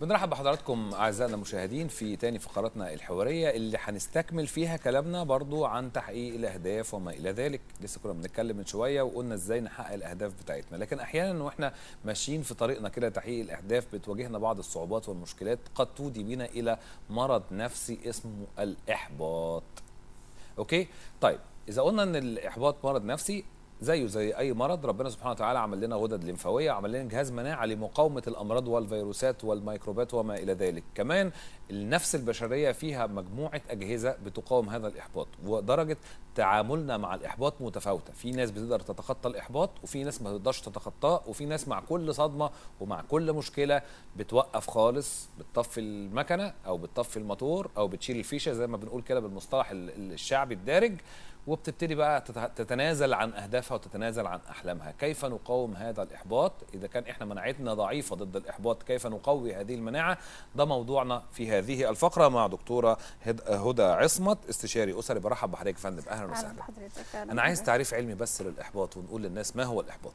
بنرحب بحضراتكم اعزائنا المشاهدين في تاني فقراتنا الحواريه اللي هنستكمل فيها كلامنا برضو عن تحقيق الاهداف وما الى ذلك لسه كنا بنتكلم من شويه وقلنا ازاي نحقق الاهداف بتاعتنا لكن احيانا واحنا ماشيين في طريقنا كده تحقيق الاهداف بتواجهنا بعض الصعوبات والمشكلات قد تودي بنا الى مرض نفسي اسمه الاحباط اوكي طيب اذا قلنا ان الاحباط مرض نفسي زيه زي اي مرض ربنا سبحانه وتعالى عمل لنا غدد لمفاويه عمل لنا جهاز مناعه لمقاومه الامراض والفيروسات والميكروبات وما الى ذلك كمان النفس البشريه فيها مجموعه اجهزه بتقاوم هذا الاحباط ودرجه تعاملنا مع الاحباط متفاوته في ناس بتقدر تتخطى الاحباط وفي ناس ما تقدرش تتخطاه وفي ناس مع كل صدمه ومع كل مشكله بتوقف خالص بتطفي المكنه او بتطفي الموتور او بتشيل الفيشه زي ما بنقول كده بالمصطلح الشعبي الدارج وبتبتدي بقى تتنازل عن اهدافها وتتنازل عن احلامها كيف نقاوم هذا الاحباط اذا كان احنا مناعتنا ضعيفه ضد الاحباط كيف نقوي هذه المناعه ده موضوعنا في هذه الفقره مع دكتوره هدى عصمت استشاري اسري برحب بحضرتك يا فندم اهلا وسهلا انا عايز تعريف علمي بس للاحباط ونقول للناس ما هو الاحباط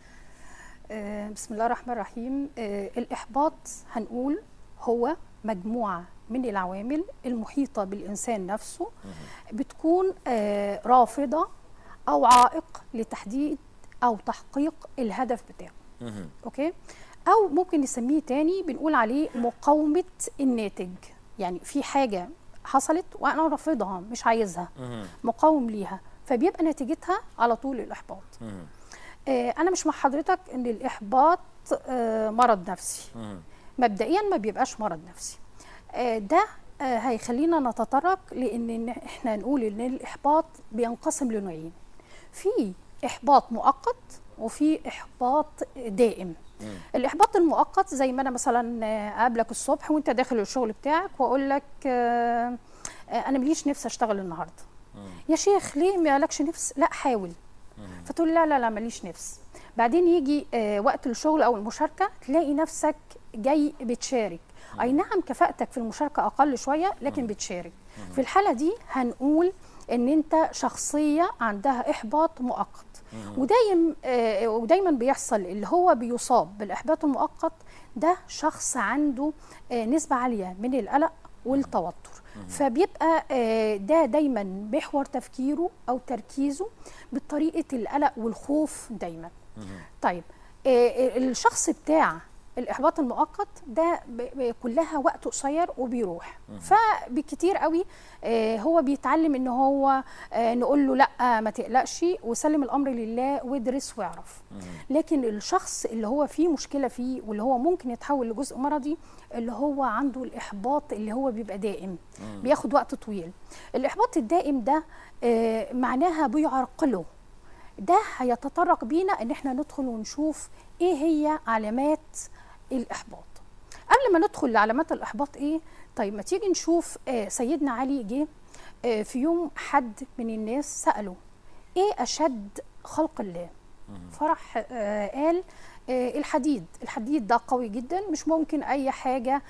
آه بسم الله الرحمن الرحيم آه الاحباط هنقول هو مجموعه من العوامل المحيطة بالإنسان نفسه بتكون آه رافضة أو عائق لتحديد أو تحقيق الهدف بتاعه أوكي أو ممكن نسميه تاني بنقول عليه مقاومة الناتج يعني في حاجة حصلت وأنا رافضها مش عايزها مقاوم ليها فبيبقى نتيجتها على طول الإحباط آه أنا مش مع حضرتك إن الإحباط آه مرض نفسي مبدئيا ما بيبقاش مرض نفسي ده هيخلينا نتطرق لان احنا نقول ان الاحباط بينقسم لنوعين في احباط مؤقت وفي احباط دائم مم. الاحباط المؤقت زي ما انا مثلا اقابلك الصبح وانت داخل الشغل بتاعك واقول لك انا مليش نفس اشتغل النهارده مم. يا شيخ ليه مالكش نفس لا حاول مم. فتقول لا لا لا ماليش نفس بعدين يجي وقت الشغل او المشاركه تلاقي نفسك جاي بتشارك اي نعم كفاءتك في المشاركه اقل شويه لكن بتشارك في الحاله دي هنقول ان انت شخصيه عندها احباط مؤقت ودايم آه ودايما بيحصل اللي هو بيصاب بالاحباط المؤقت ده شخص عنده آه نسبه عاليه من القلق والتوتر فبيبقى آه ده دايما محور تفكيره او تركيزه بطريقه القلق والخوف دايما طيب آه الشخص بتاع الاحباط المؤقت ده كلها وقت قصير وبيروح فبكتير قوي آه هو بيتعلم ان هو آه نقول له لا ما تقلقش وسلم الامر لله وادرس واعرف لكن الشخص اللي هو فيه مشكله فيه واللي هو ممكن يتحول لجزء مرضي اللي هو عنده الاحباط اللي هو بيبقى دائم بياخد وقت طويل الاحباط الدائم ده آه معناها بيعرقله ده هيتطرق بينا ان احنا ندخل ونشوف ايه هي علامات الاحباط قبل ما ندخل لعلامات الاحباط ايه طيب ما تيجي نشوف آه سيدنا علي جه آه في يوم حد من الناس ساله ايه اشد خلق الله فرح آه قال آه الحديد الحديد ده قوي جدا مش ممكن اي حاجه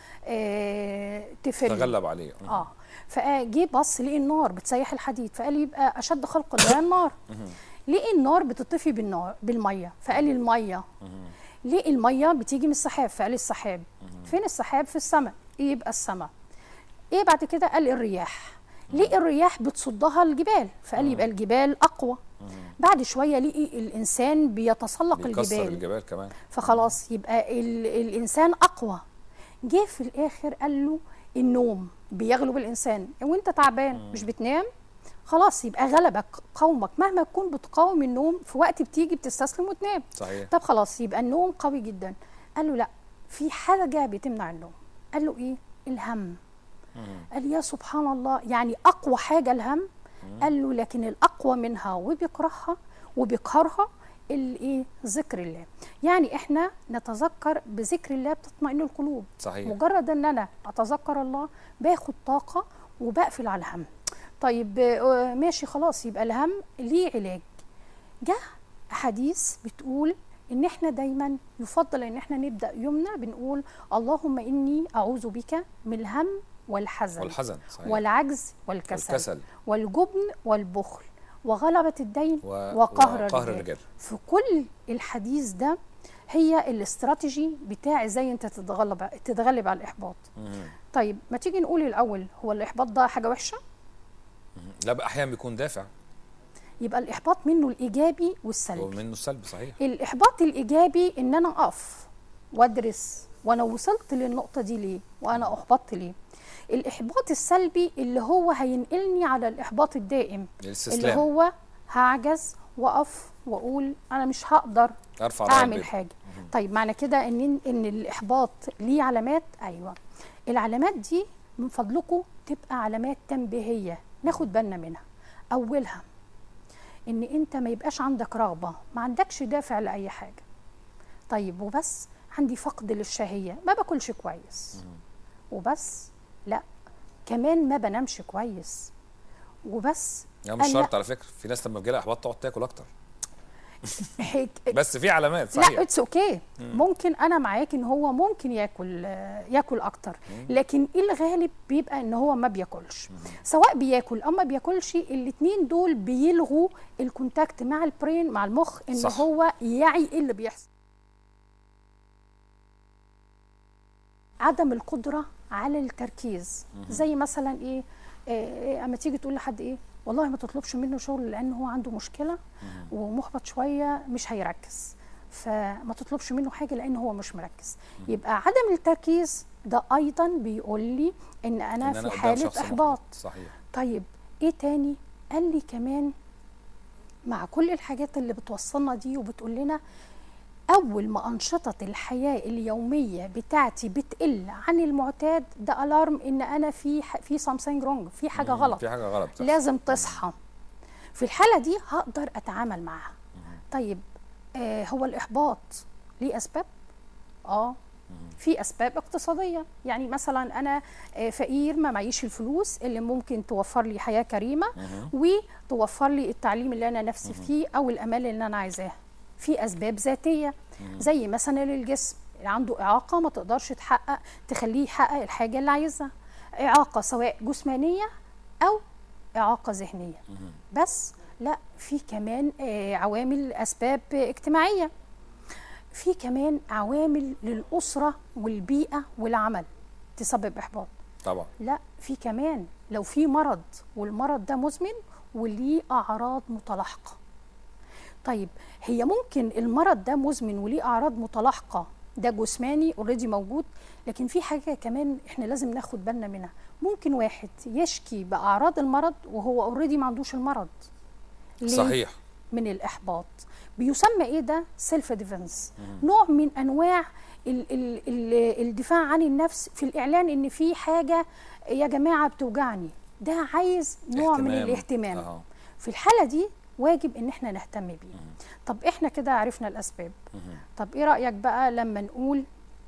آه تفل تغلب عليه اه فجه بص لقي النار بتسيح الحديد فقال يبقى اشد خلق الله النار لقي النار بتطفي بالنار بالميه فقال الميه ليه الميه بتيجي من السحاب فقال السحاب فين السحاب في السماء ايه يبقى السماء ايه بعد كده قال الرياح ليه الرياح بتصدها الجبال فقال يبقى الجبال اقوى بعد شويه لقي الانسان بيتسلق الجبال الجبال كمان فخلاص يبقى ال الانسان اقوى جه في الاخر قال له النوم بيغلب الانسان وانت تعبان مش بتنام خلاص يبقى غلبك قومك مهما تكون بتقاوم النوم في وقت بتيجي بتستسلم وتنام صحيح طب خلاص يبقى النوم قوي جدا قال له لا في حاجه بتمنع النوم قال له ايه الهم مم. قال يا سبحان الله يعني اقوى حاجه الهم مم. قال له لكن الاقوى منها وبيكرهها وبيقهرها الايه ذكر الله يعني احنا نتذكر بذكر الله بتطمئن القلوب صحيح مجرد ان انا اتذكر الله باخد طاقه وبقفل على الهم طيب ماشي خلاص يبقى الهم ليه علاج جه احاديث بتقول ان احنا دايما يفضل ان احنا نبدا يومنا بنقول اللهم اني اعوذ بك من الهم والحزن والحزن صحيح. والعجز والكسل والكسل. والجبن والبخل وغلبة الدين و- وقهر وقهر الرجال الرجال. في كل الحديث ده هي الاستراتيجي بتاع ازاي انت تتغلب تتغلب على الاحباط طيب ما تيجي نقول الاول هو الاحباط ده حاجه وحشه لا بقى احيانا بيكون دافع يبقى الاحباط منه الايجابي والسلبي ومنه السلبي صحيح الاحباط الايجابي ان انا اقف وادرس وانا وصلت للنقطه دي ليه وانا احبطت ليه الاحباط السلبي اللي هو هينقلني على الاحباط الدائم اللي الاستسلام هو هعجز واقف واقول انا مش هقدر ارفع راية اعمل البيض. حاجه طيب معنى كده ان ان الاحباط ليه علامات ايوه العلامات دي من فضلكم تبقى علامات تنبيهيه ناخد بالنا منها اولها ان انت ما يبقاش عندك رغبه ما عندكش دافع لاي حاجه طيب وبس عندي فقد للشهيه ما باكلش كويس وبس لا كمان ما بنامش كويس وبس يعني مش أنا- شرط على فكره في ناس لما بيجي لها احباط تقعد تاكل اكتر حك... بس في علامات لا صحيح اتس اوكي ممكن انا معاك ان هو ممكن ياكل آه، ياكل اكتر لكن الغالب بيبقى ان هو ما بياكلش سواء بياكل او ما بياكلش الاثنين دول بيلغوا الكونتاكت مع البرين مع المخ ان صح. هو يعي ايه اللي بيحصل عدم القدره على التركيز زي مثلا ايه آه، اما تيجي تقول لحد ايه والله ما تطلبش منه شغل لان هو عنده مشكله ومحبط شويه مش هيركز فما تطلبش منه حاجه لان هو مش مركز يبقى عدم التركيز ده ايضا بيقول لي ان انا, إن في قدام حاله شخص احباط محبط. صحيح طيب ايه تاني قال لي كمان مع كل الحاجات اللي بتوصلنا دي وبتقول لنا اول ما انشطه الحياه اليوميه بتاعتي بتقل عن المعتاد ده الارم ان انا في ح- في سامثينج رونج في حاجه مم. غلط في حاجه غلط بتحصل. لازم تصحى في الحاله دي هقدر اتعامل معاها طيب آه هو الاحباط ليه اسباب اه في اسباب اقتصاديه يعني مثلا انا آه، فقير ما معيش الفلوس اللي ممكن توفر لي حياه كريمه وتوفر لي التعليم اللي انا نفسي فيه او الامال اللي انا عايزاه في اسباب ذاتيه زي مثلا للجسم اللي عنده اعاقه ما تقدرش تحقق تخليه يحقق الحاجه اللي عايزها اعاقه سواء جسمانيه او اعاقه ذهنيه بس لا في كمان آه، عوامل اسباب اجتماعيه في كمان عوامل للاسره والبيئه والعمل تسبب احباط طبعا لا في كمان لو في مرض والمرض ده مزمن وليه اعراض متلاحقه طيب هي ممكن المرض ده مزمن وليه اعراض متلاحقه ده جسماني اوريدي موجود لكن في حاجه كمان احنا لازم ناخد بالنا منها ممكن واحد يشكي باعراض المرض وهو اوريدي ما عندوش المرض ليه؟ صحيح من الاحباط بيسمى ايه ده سيلف ديفنس نوع من انواع ال ال ال الدفاع عن النفس في الاعلان ان في حاجه يا جماعه بتوجعني ده عايز نوع من اهتمام. الاهتمام أهو. في الحاله دي واجب ان احنا نهتم بيه طب احنا كده عرفنا الاسباب طب ايه رايك بقى لما نقول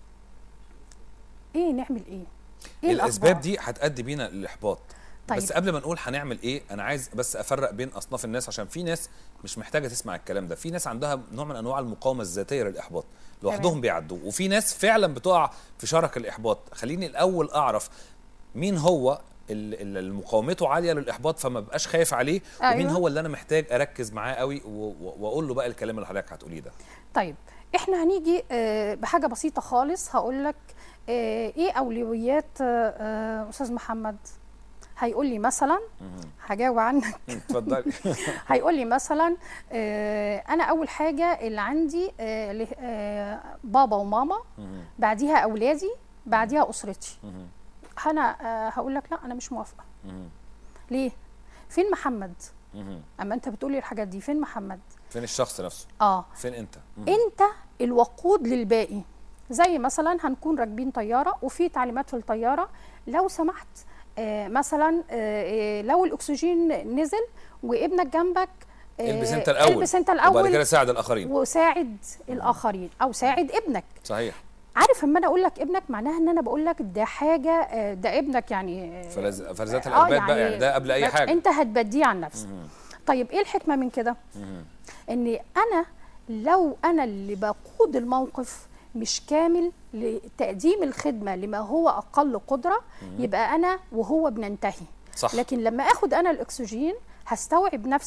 ايه نعمل ايه ايه الاسباب الأخبار؟ دي هتؤدي بينا للاحباط طيب. بس قبل ما نقول هنعمل ايه انا عايز بس افرق بين اصناف الناس عشان في ناس مش محتاجه تسمع الكلام ده في ناس عندها نوع من انواع المقاومه الذاتيه للاحباط لوحدهم تمام. بيعدوا وفي ناس فعلا بتقع في شرك الاحباط خليني الاول اعرف مين هو ال- ال- اللي مقاومته عاليه للاحباط فما بقاش خايف عليه أيوة. ومين هو اللي انا محتاج اركز معاه قوي و- و- واقول له بقى الكلام اللي حضرتك هتقوليه ده طيب احنا هنيجي آه، بحاجه بسيطه خالص هقول لك آه، ايه اولويات آه، آه، استاذ محمد هيقول لي مثلا هجاوب عنك اتفضلي هيقول لي مثلا آه، انا اول حاجه اللي عندي آه، له- آه، بابا وماما بعديها اولادي بعديها اسرتي انا آه، هقول لك لا انا مش موافقه ليه فين محمد اما انت بتقولي الحاجات دي فين محمد فين الشخص نفسه اه فين انت مم. انت الوقود للباقي زي مثلا هنكون راكبين طياره وفي تعليمات في الطياره لو سمحت آه مثلا آه آه، لو الاكسجين نزل وابنك جنبك آه البس انت الاول البس انت وبعد كده الاول ساعد الاخرين وساعد الاخرين او ساعد ابنك صحيح عارف اما انا اقول لك ابنك معناها ان انا بقول لك ده حاجه آه، ده ابنك يعني آه، فلز- فلذات آه، الارباب بقى يعني ده قبل اي بس حاجه انت هتبديه عن نفسك طيب ايه الحكمه من كده ان انا لو انا اللي بقود الموقف مش كامل لتقديم الخدمه لما هو اقل قدره يبقى انا وهو بننتهي صح لكن لما اخد انا الاكسجين هستوعب نفسي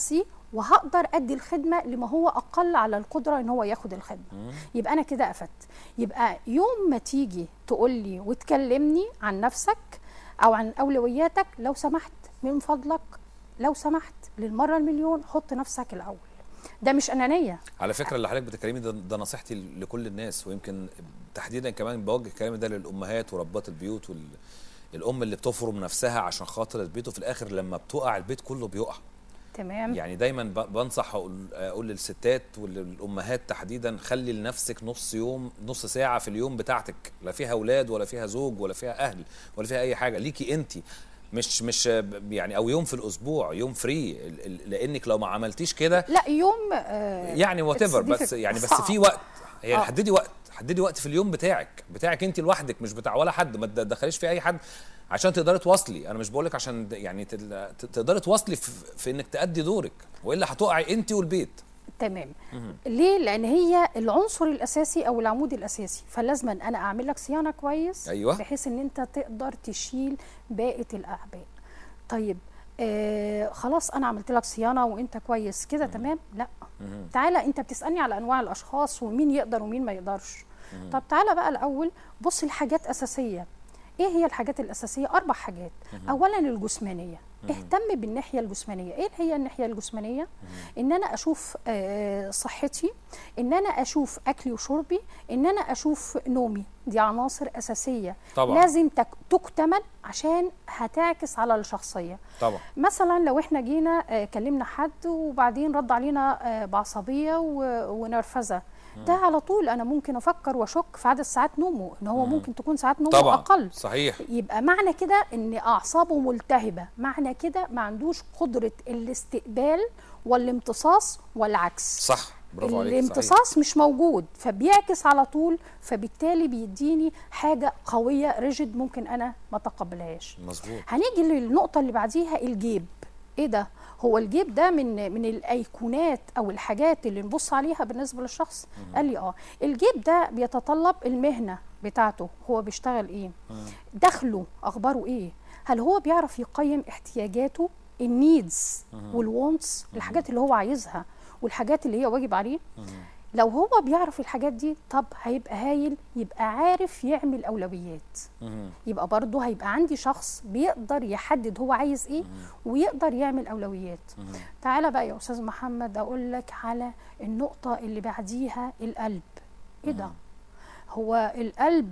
وهقدر ادي الخدمه لما هو اقل على القدره ان هو ياخد الخدمه يبقى انا كده افدت يبقى يوم ما تيجي تقول لي وتكلمني عن نفسك او عن اولوياتك لو سمحت من فضلك لو سمحت للمره المليون حط نفسك الاول ده مش انانيه على فكره اللي حضرتك بتتكلمي ده, ده نصيحتي لكل الناس ويمكن تحديدا كمان بوجه كلامي ده للامهات وربات البيوت والام اللي بتفرم نفسها عشان خاطر البيت وفي الاخر لما بتقع البيت كله بيقع تمام يعني دايما ب- بنصح اقول اقول للستات وللامهات تحديدا خلي لنفسك نص يوم نص ساعه في اليوم بتاعتك لا فيها اولاد ولا فيها زوج ولا فيها اهل ولا فيها اي حاجه ليكي انت مش مش يعني او يوم في الاسبوع يوم فري ال- ال- لانك لو ما عملتيش كده لا يوم آه يعني وات ايفر it's بس difficult. يعني بس صعب. في وقت يعني آه. حددي وقت حددي وقت في اليوم بتاعك بتاعك انت لوحدك مش بتاع ولا حد ما تدخليش فيه اي حد عشان تقدري تواصلي انا مش بقول لك عشان د- يعني تل- ت- تقدري تواصلي في, في انك تأدي دورك والا هتقعي انت والبيت تمام ليه لان هي العنصر الاساسي او العمود الاساسي فلازم انا اعمل لك صيانه كويس أيوة. بحيث ان انت تقدر تشيل باقي الاعباء طيب آه خلاص انا عملت لك صيانه وانت كويس كده تمام لا تعالى انت بتسالني على انواع الاشخاص ومين يقدر ومين ما يقدرش طب تعالى بقى الاول بص لحاجات اساسيه ايه هي الحاجات الاساسيه اربع حاجات اولا الجسمانيه اهتم بالناحيه الجسمانيه ايه هي الناحيه الجسمانيه ان انا اشوف آه، صحتي ان انا اشوف اكلي وشربي ان انا اشوف نومي دي عناصر اساسيه طبعا. لازم تك- تكتمل عشان هتعكس على الشخصيه طبعا مثلا لو احنا جينا آه، كلمنا حد وبعدين رد علينا آه، بعصبيه و- ونرفزه ده على طول انا ممكن افكر واشك في عدد ساعات نومه ان هو ممكن تكون ساعات نومه طبعا اقل صحيح يبقى معنى كده ان اعصابه ملتهبه معنى كده ما عندوش قدره الاستقبال والامتصاص والعكس صح برافو عليك صحيح. الامتصاص مش موجود فبيعكس على طول فبالتالي بيديني حاجه قويه ريجيد ممكن انا ما اتقبلهاش مظبوط هنيجي للنقطه اللي بعديها الجيب ايه ده هو الجيب ده من من الايقونات او الحاجات اللي نبص عليها بالنسبه للشخص قال لي اه الجيب ده بيتطلب المهنه بتاعته هو بيشتغل ايه دخله اخباره ايه هل هو بيعرف يقيم احتياجاته النيدز والوونتس الحاجات اللي هو عايزها والحاجات اللي هي واجب عليه لو هو بيعرف الحاجات دي طب هيبقى هايل يبقى عارف يعمل اولويات مهم. يبقى برضه هيبقى عندي شخص بيقدر يحدد هو عايز ايه ويقدر يعمل اولويات تعالى بقى يا استاذ محمد اقول لك على النقطه اللي بعديها القلب ايه ده هو القلب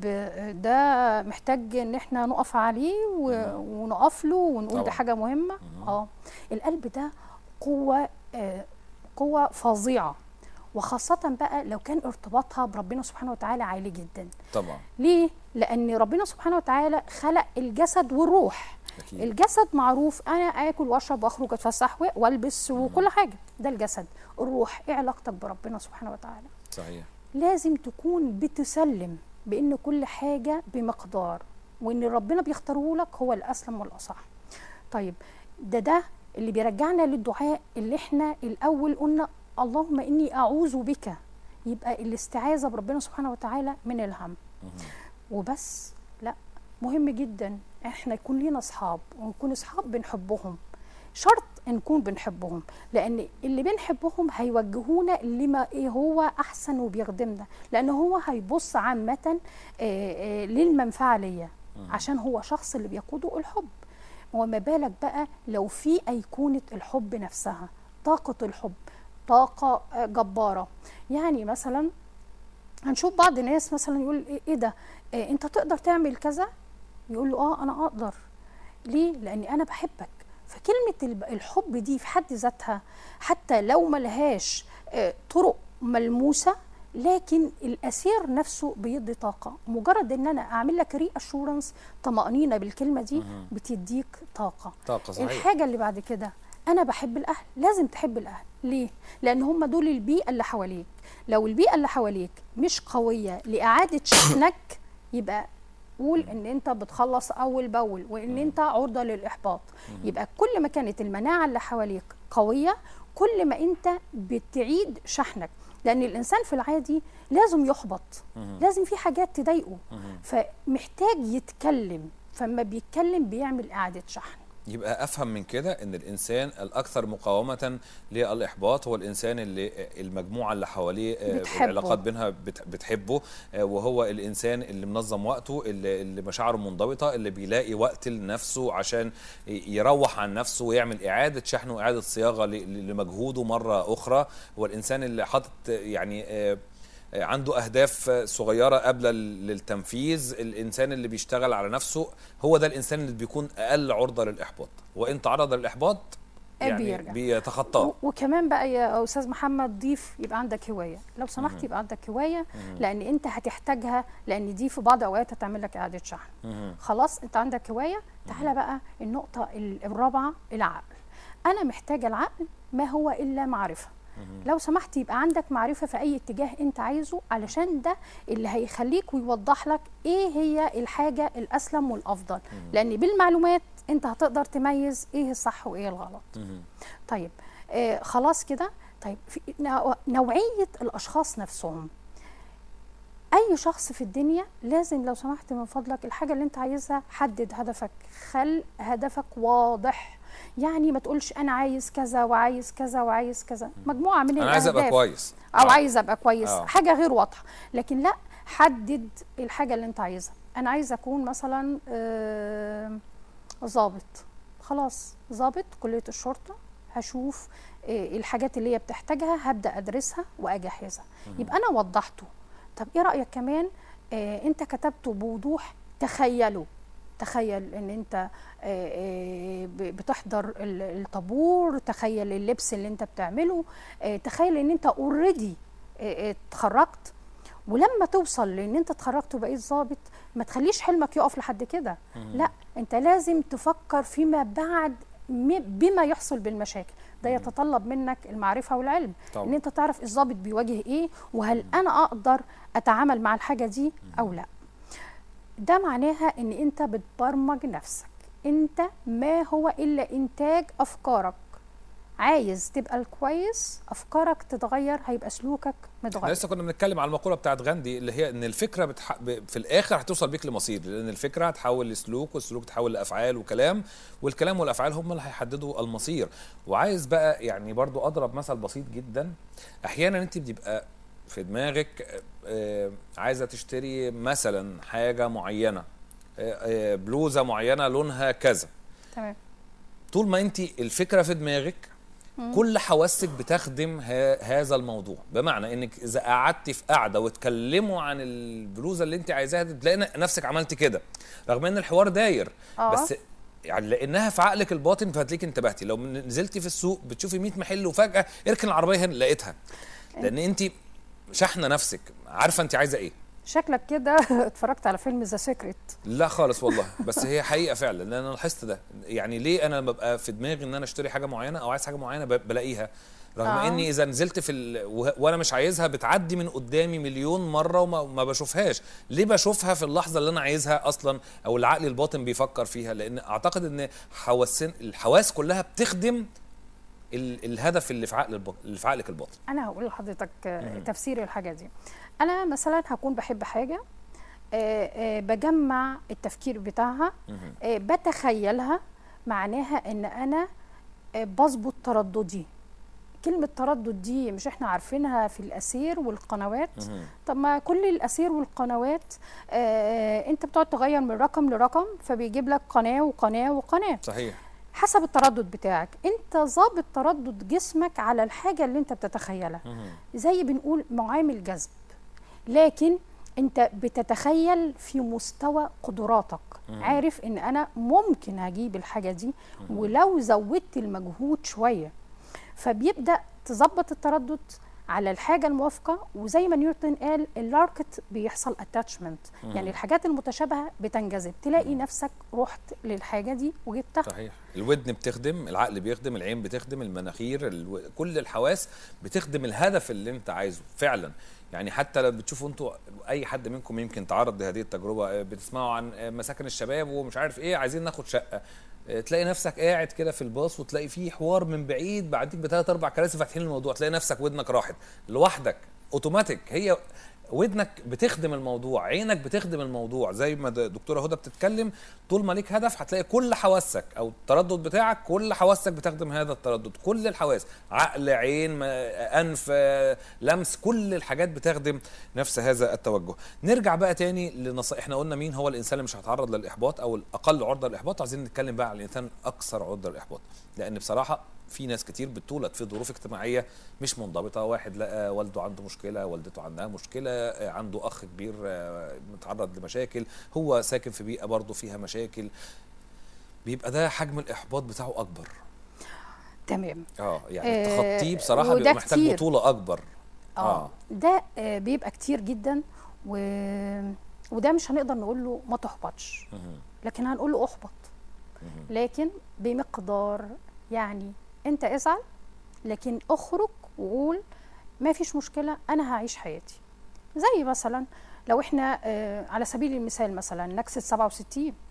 ده محتاج ان احنا نقف عليه و- ونقف له ونقول طبعا. ده حاجه مهمه اه القلب ده قوه آه، قوه فظيعه وخاصة بقى لو كان ارتباطها بربنا سبحانه وتعالى عالي جدا طبعا ليه؟ لأن ربنا سبحانه وتعالى خلق الجسد والروح أكيد. الجسد معروف أنا آكل وأشرب وأخرج أتفسح و- وألبس وكل حاجة ده الجسد الروح إيه علاقتك بربنا سبحانه وتعالى صحيح لازم تكون بتسلم بأن كل حاجة بمقدار وأن ربنا بيختاره لك هو الأسلم والأصح طيب ده ده اللي بيرجعنا للدعاء اللي احنا الأول قلنا اللهم إني أعوذ بك يبقى الاستعاذة بربنا سبحانه وتعالى من الهم وبس لا مهم جدا احنا يكون لينا اصحاب ونكون اصحاب بنحبهم شرط نكون بنحبهم لان اللي بنحبهم هيوجهونا لما ايه هو احسن وبيخدمنا لان هو هيبص عامه آه، آه، للمنفعه ليا عشان هو شخص اللي بيقوده الحب وما بالك بقى لو في ايقونه الحب نفسها طاقه الحب طاقه آه، جباره يعني مثلا هنشوف بعض الناس مثلا يقول ايه إيه ده إيه انت تقدر تعمل كذا يقول له اه انا اقدر ليه لاني انا بحبك فكلمه الب- الحب دي في حد ذاتها حتى لو ملهاش آه، طرق ملموسه لكن الاسير نفسه بيدي طاقه مجرد ان انا اعمل لك ري اشورنس طمانينه بالكلمه دي بتديك طاقه طاقه صحيح الحاجة اللي بعد كده أنا بحب الأهل لازم تحب الأهل ليه؟ لأن هم دول البيئة اللي حواليك لو البيئة اللي حواليك مش قوية لإعادة شحنك يبقى قول ان انت بتخلص اول باول وان انت عرضه للاحباط يبقى كل ما كانت المناعه اللي حواليك قويه كل ما انت بتعيد شحنك لان الانسان في العادي لازم يحبط لازم في حاجات تضايقه فمحتاج يتكلم فما بيتكلم بيعمل اعاده شحن يبقى افهم من كده ان الانسان الاكثر مقاومه للاحباط هو الانسان اللي المجموعه اللي حواليه آه، بتحبه. العلاقات بينها بت- بتحبه آه، وهو الانسان اللي منظم وقته اللي, اللي مشاعره منضبطه اللي بيلاقي وقت لنفسه عشان ي- يروح عن نفسه ويعمل اعاده شحن واعاده صياغه ل- ل- لمجهوده مره اخرى هو الانسان اللي حاطط آه، يعني آه، عنده اهداف صغيره قابله للتنفيذ الانسان اللي بيشتغل على نفسه هو ده الانسان اللي بيكون اقل عرضه للاحباط وان تعرض للاحباط يعني بيرجع. بيتخطاه و- وكمان بقى يا استاذ محمد ضيف يبقى عندك هوايه لو سمحت يبقى عندك هوايه لان انت هتحتاجها لان دي في بعض الاوقات هتعمل لك اعاده شحن مهم. خلاص انت عندك هوايه تعالى بقى النقطه ال- الرابعه العقل انا محتاجه العقل ما هو الا معرفه لو سمحت يبقى عندك معرفه في اي اتجاه انت عايزه علشان ده اللي هيخليك ويوضح لك ايه هي الحاجه الاسلم والافضل لان بالمعلومات انت هتقدر تميز ايه الصح وايه الغلط مهم. طيب آه خلاص كده طيب في نوع- نوعيه الاشخاص نفسهم اي شخص في الدنيا لازم لو سمحت من فضلك الحاجه اللي انت عايزها حدد هدفك خل هدفك واضح يعني ما تقولش انا عايز كذا وعايز كذا وعايز كذا مجموعه من انا عايز ابقى الأهداف. كويس او آه. عايز ابقى كويس آه. حاجه غير واضحه لكن لا حدد الحاجه اللي انت عايزها انا عايزه اكون مثلا آه، ضابط خلاص ضابط كليه الشرطه هشوف آه، الحاجات اللي هي بتحتاجها هبدا ادرسها واجهزها يبقى انا وضحته طب ايه رايك كمان آه، انت كتبته بوضوح تخيله تخيل ان انت آه، آه، ب- بتحضر ال- الطابور تخيل اللبس اللي انت بتعمله آه، تخيل ان انت اوريدي اتخرجت ولما توصل لان انت اتخرجت وبقيت ظابط ما تخليش حلمك يقف لحد كده لا انت لازم تفكر فيما بعد م- بما يحصل بالمشاكل ده يتطلب منك المعرفه والعلم طبعا. ان انت تعرف الظابط بيواجه ايه وهل انا اقدر اتعامل مع الحاجه دي او لا ده معناها ان انت بتبرمج نفسك انت ما هو الا انتاج افكارك عايز تبقى الكويس افكارك تتغير هيبقى سلوكك احنا متغير لسه كنا بنتكلم على المقوله بتاعت غاندي اللي هي ان الفكره بتح... ب... في الاخر هتوصل بيك لمصير لان الفكره هتحول لسلوك والسلوك تحول لافعال وكلام والكلام والافعال هم اللي هيحددوا المصير وعايز بقى يعني برضو اضرب مثل بسيط جدا احيانا انت بتبقى في دماغك آه، عايزه تشتري مثلا حاجه معينه آه، آه، بلوزه معينه لونها كذا تمام طول ما انت الفكره في دماغك كل حواسك بتخدم ها هذا الموضوع بمعنى انك اذا قعدت في قعده واتكلموا عن البلوزه اللي انت عايزاها تلاقي نفسك عملت كده رغم ان الحوار داير آه. بس يعني لانها في عقلك الباطن فهتلاقيك انتبهتي لو نزلتي في السوق بتشوفي 100 محل وفجاه اركن العربيه هنا لقيتها لان انت شحنه نفسك عارفه انت عايزه ايه شكلك كده اتفرجت على فيلم ذا سيكريت لا خالص والله بس هي حقيقه فعلا لان انا لاحظت ده يعني ليه انا ببقى في دماغي ان انا اشتري حاجه معينه او عايز حاجه معينه ب- بلاقيها رغم آه. آه. اني اذا نزلت في ال... وه- وانا مش عايزها بتعدي من قدامي مليون مره وما ما بشوفهاش ليه بشوفها في اللحظه اللي انا عايزها اصلا او العقل الباطن بيفكر فيها لان اعتقد ان حواسين الحواس كلها بتخدم ال... الهدف اللي في عقل الب... اللي في عقلك الباطن انا هقول لحضرتك آه، تفسير الحاجه دي انا مثلا هكون بحب حاجه آه، آه، بجمع التفكير بتاعها مهم. آه، بتخيلها معناها ان انا آه، بظبط ترددي كلمة تردد دي مش احنا عارفينها في الأسير والقنوات مهم. طب ما كل الأسير والقنوات آه انت بتقعد تغير من رقم لرقم فبيجيب لك قناة وقناة وقناة صحيح حسب التردد بتاعك انت ظابط تردد جسمك على الحاجة اللي انت بتتخيلها مهم. زي بنقول معامل جذب لكن انت بتتخيل في مستوى قدراتك عارف ان انا ممكن هجيب الحاجه دي ولو زودت المجهود شويه فبيبدا تظبط التردد على الحاجه الموافقه وزي ما نيوتن قال اللاركت بيحصل اتاتشمنت يعني الحاجات المتشابهه بتنجذب تلاقي نفسك رحت للحاجه دي وجبتها صحيح الودن بتخدم العقل بيخدم العين بتخدم المناخير الو... كل الحواس بتخدم الهدف اللي انت عايزه فعلا يعني حتى لو بتشوفوا انتوا اي حد منكم يمكن تعرض لهذه التجربه آه، بتسمعوا عن آه، مساكن الشباب ومش عارف ايه عايزين ناخد شقه آه، تلاقي نفسك قاعد كده في الباص وتلاقي فيه حوار من بعيد بعديك بثلاث اربع كراسي فاتحين الموضوع تلاقي نفسك ودنك راحت لوحدك اوتوماتيك هي ودنك بتخدم الموضوع عينك بتخدم الموضوع زي ما د- دكتوره هدى بتتكلم طول ما ليك هدف هتلاقي كل حواسك او التردد بتاعك كل حواسك بتخدم هذا التردد كل الحواس عقل عين ما- انف آه، لمس كل الحاجات بتخدم نفس هذا التوجه نرجع بقى تاني لنصائح احنا قلنا مين هو الانسان اللي مش هيتعرض للاحباط او الاقل عرضه للاحباط عايزين نتكلم بقى على الانسان الاكثر عرضه للاحباط لان بصراحه في ناس كتير بتولد في ظروف اجتماعيه مش منضبطه واحد لقى والده عنده مشكله والدته عندها مشكله آه، عنده اخ كبير آه، متعرض لمشاكل هو ساكن في بيئه برضه فيها مشاكل بيبقى ده حجم الاحباط بتاعه اكبر تمام اه يعني آه، تخطيه بصراحه وده بيبقى محتاج كتير. بطوله اكبر اه ده آه، بيبقى كتير جدا و... وده مش هنقدر نقول له ما تحبطش مهم. لكن هنقول له احبط مهم. لكن بمقدار يعني انت ازعل لكن اخرج وقول ما فيش مشكله انا هعيش حياتي زي مثلا لو احنا آه، على سبيل المثال مثلا نكسه 67 مهم.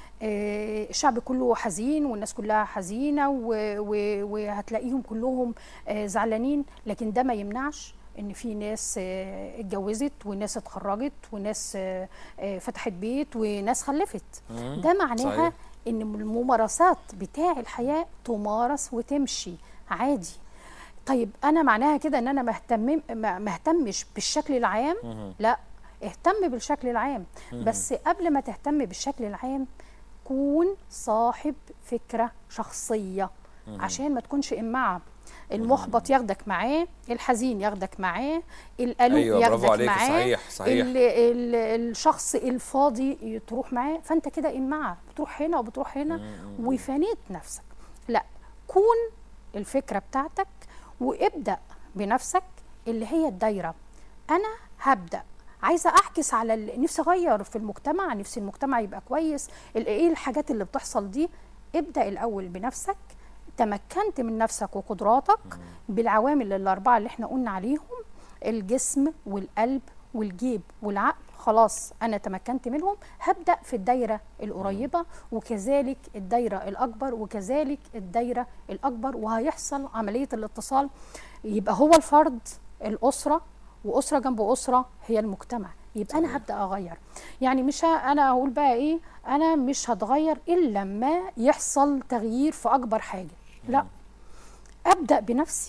آه، الشعب كله حزين والناس كلها حزينه و- و- وهتلاقيهم كلهم آه، زعلانين لكن ده ما يمنعش ان في ناس آه، اتجوزت وناس اتخرجت وناس آه، آه، فتحت بيت وناس خلفت مم. ده معناها صحيح. ان الممارسات بتاع الحياه تمارس وتمشي عادي طيب انا معناها كده ان انا مهتم ما ما اهتمش بالشكل العام مهم. لا اهتم بالشكل العام بس قبل ما تهتم بالشكل العام كون صاحب فكره شخصيه عشان ما تكونش امعه المحبط ياخدك معاه الحزين ياخدك معاه القلق ايوه برافو ياخدك عليك معاه صحيح صحيح ال ال الشخص الفاضي تروح معاه فانت كده امعه بتروح هنا وبتروح هنا وفنيت نفسك لا كون الفكره بتاعتك وابدا بنفسك اللي هي الدايره انا هبدا عايزه اعكس على ال- نفسي اغير في المجتمع نفسي المجتمع يبقى كويس ال- ايه الحاجات اللي بتحصل دي ابدا الاول بنفسك تمكنت من نفسك وقدراتك بالعوامل الاربعه اللي احنا قلنا عليهم الجسم والقلب والجيب والعقل خلاص انا تمكنت منهم هبدا في الدايره القريبه وكذلك الدايره الاكبر وكذلك الدايره الاكبر وهيحصل عمليه الاتصال يبقى هو الفرد الاسره واسره جنب اسره هي المجتمع يبقى انا هبدا اغير يعني مش ه- انا اقول بقى ايه انا مش هتغير الا لما يحصل تغيير في اكبر حاجه لا ابدا بنفسي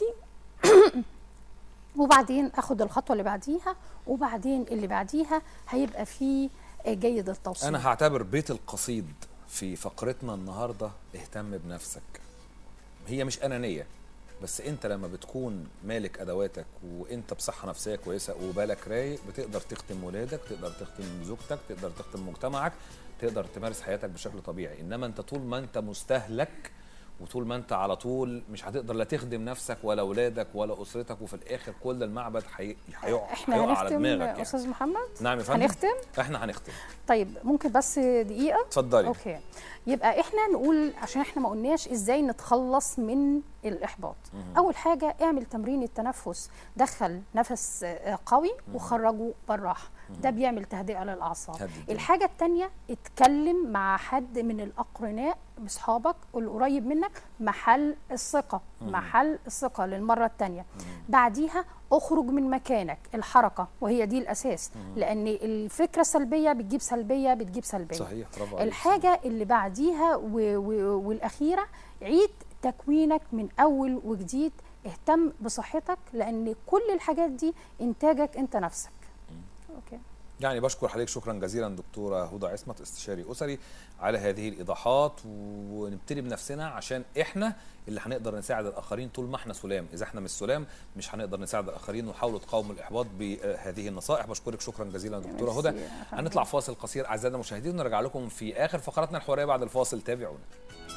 وبعدين اخد الخطوه اللي بعديها وبعدين اللي بعديها هيبقى فيه جيد التوصيل انا هعتبر بيت القصيد في فقرتنا النهارده اهتم بنفسك هي مش انانيه بس انت لما بتكون مالك ادواتك وانت بصحه نفسيه كويسه وبالك رايق بتقدر تخدم ولادك تقدر تخدم زوجتك تقدر تخدم مجتمعك تقدر تمارس حياتك بشكل طبيعي انما انت طول ما انت مستهلك وطول ما انت على طول مش هتقدر لا تخدم نفسك ولا اولادك ولا اسرتك وفي الاخر كل المعبد هي- هيقع احنا هيقع على هنختم دماغك يعني. استاذ محمد نعم يا فندم هنختم احنا هنختم طيب ممكن بس دقيقه اتفضلي اوكي يبقى احنا نقول عشان احنا ما قلناش ازاي نتخلص من الاحباط اول حاجه اعمل تمرين التنفس دخل نفس آه، قوي وخرجه بالراحه ده بيعمل تهدئه للاعصاب هدي الدنيا. الحاجه الثانيه اتكلم مع حد من الاقرناء باصحابك القريب منك محل الثقه محل الثقه للمره الثانيه بعديها اخرج من مكانك الحركه وهي دي الاساس لان الفكره السلبيه بتجيب سلبيه بتجيب سلبيه صحيح برافو عليك الحاجة اللي بعديها و... و... والأخيرة عيد تكوينك من أول وجديد اهتم بصحتك لأن كل الحاجات دي إنتاجك أنت نفسك أوكي يعني بشكر حضرتك شكرا جزيلا دكتوره هدى عصمت استشاري اسري على هذه الايضاحات ونبتدي بنفسنا عشان احنا اللي هنقدر نساعد الاخرين طول ما احنا سلام اذا احنا مش سلام مش هنقدر نساعد الاخرين وحاولوا تقاوموا الاحباط بهذه النصائح بشكرك شكرا جزيلا دكتوره هدى ميرسي يا فندم. هنطلع فاصل قصير اعزائنا المشاهدين ونرجع لكم في اخر فقراتنا الحواريه بعد الفاصل تابعونا